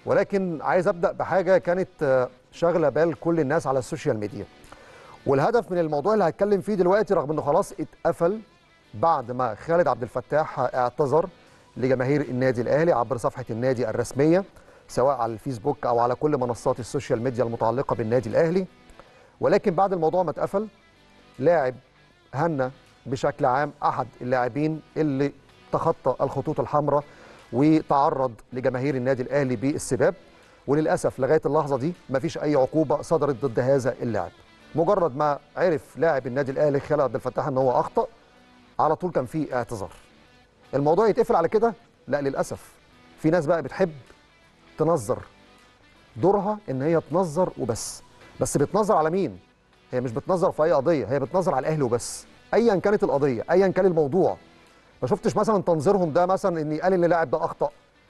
ولكن عايز ابدا بحاجه كانت آه، شاغله بال كل الناس على السوشيال ميديا والهدف من الموضوع اللي هتكلم فيه دلوقتي رغم انه خلاص اتقفل بعد ما خالد عبد الفتاح اعتذر لجماهير النادي الاهلي عبر صفحه النادي الرسميه سواء على الفيسبوك او على كل منصات السوشيال ميديا المتعلقه بالنادي الاهلي ولكن بعد الموضوع ما اتقفل لاعب هنا بشكل عام احد اللاعبين اللي تخطى الخطوط الحمراء وتعرض لجماهير النادي الاهلي بالسباب وللاسف لغايه اللحظه دي مفيش اي عقوبه صدرت ضد هذا اللاعب مجرد ما عرف لاعب النادي الاهلي خالد عبد الفتاح ان هو اخطا على طول كان فيه اعتذار الموضوع يتقفل على كده لا للاسف في ناس بقى بتحب تنظر دورها ان هي تنظر وبس بس بتنظر على مين هي مش بتنظر في اي قضيه هي بتنظر على الاهلي وبس ايا كانت القضيه ايا كان الموضوع ما شفتش مثلا تنظيرهم ده مثلا ان قال ان اللاعب ده اخطا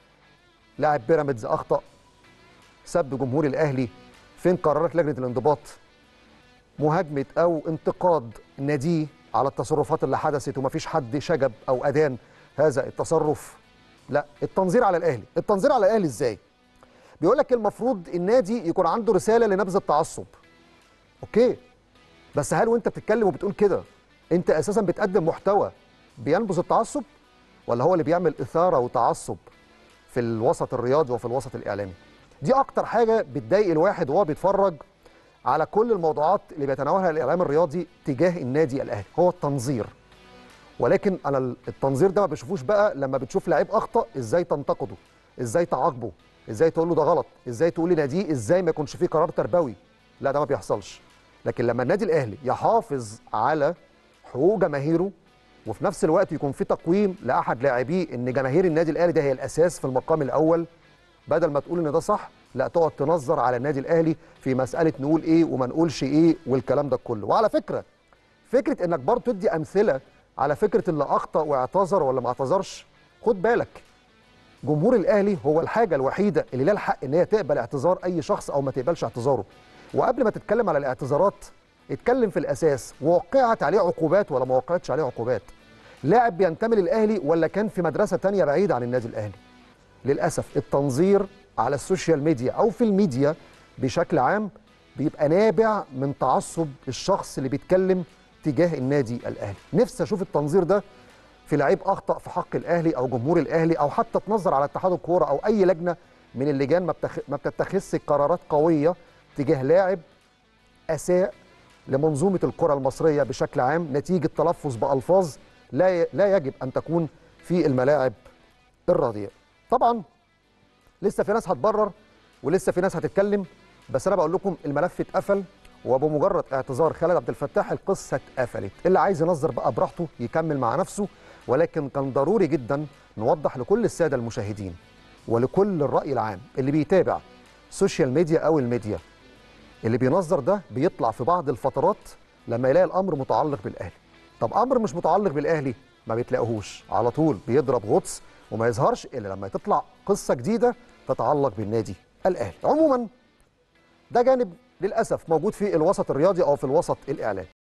لاعب بيراميدز اخطا سب جمهور الاهلي فين قرارات لجنه الانضباط مهاجمه او انتقاد ناديه على التصرفات اللي حدثت ومفيش حد شجب او ادان هذا التصرف لا التنظير على الاهلي التنظير على الاهلي ازاي بيقول لك المفروض النادي يكون عنده رساله لنبذ التعصب اوكي بس هل وانت بتتكلم وبتقول كده انت اساسا بتقدم محتوى بينبذ التعصب ولا هو اللي بيعمل اثاره وتعصب في الوسط الرياضي وفي الوسط الاعلامي دي اكتر حاجه بتضايق الواحد وهو بيتفرج على كل الموضوعات اللي بيتناولها الاعلام الرياضي تجاه النادي الاهلي هو التنظير ولكن انا التنظير ده ما بشوفوش بقى لما بتشوف لعيب اخطا ازاي تنتقده ازاي تعاقبه ازاي تقول له ده غلط ازاي تقول لناديه ازاي ما يكونش فيه قرار تربوي لا ده ما بيحصلش لكن لما النادي الاهلي يحافظ على حقوق جماهيره وفي نفس الوقت يكون في تقويم لاحد لاعبيه ان جماهير النادي الاهلي ده هي الاساس في المقام الاول بدل ما تقول ان ده صح لا تقعد تنظر على النادي الاهلي في مساله نقول ايه وما نقولش ايه والكلام ده كله وعلى فكره فكره انك برضه تدي امثله على فكره اللي اخطا واعتذر ولا ما اعتذرش خد بالك جمهور الاهلي هو الحاجه الوحيده اللي لها الحق ان هي تقبل اعتذار اي شخص او ما تقبلش اعتذاره وقبل ما تتكلم على الاعتذارات اتكلم في الاساس وقعت عليه عقوبات ولا ما وقعتش عليه عقوبات لاعب بينتمي للاهلي ولا كان في مدرسه تانية بعيده عن النادي الاهلي للاسف التنظير على السوشيال ميديا او في الميديا بشكل عام بيبقى نابع من تعصب الشخص اللي بيتكلم تجاه النادي الاهلي نفسي اشوف التنظير ده في لعيب اخطا في حق الاهلي او جمهور الاهلي او حتى تنظر على اتحاد الكوره او اي لجنه من اللجان ما بتخ... ما بتتخذش قرارات قويه تجاه لاعب اساء لمنظومه الكره المصريه بشكل عام نتيجه تلفظ بالفاظ لا ي... لا يجب ان تكون في الملاعب الرياضيه طبعا لسه في ناس هتبرر ولسه في ناس هتتكلم بس انا بقول لكم الملف اتقفل وبمجرد اعتذار خالد عبد الفتاح القصه اتقفلت اللي عايز ينظر بقى براحته يكمل مع نفسه ولكن كان ضروري جدا نوضح لكل الساده المشاهدين ولكل الراي العام اللي بيتابع سوشيال ميديا او الميديا اللي بينظر ده بيطلع في بعض الفترات لما يلاقي الامر متعلق بالاهلي طب امر مش متعلق بالاهلي ما بتلاقيهوش على طول بيضرب غطس وما يظهرش الا لما تطلع قصه جديده تتعلق بالنادي الاهلي عموما ده جانب للاسف موجود في الوسط الرياضي او في الوسط الاعلامي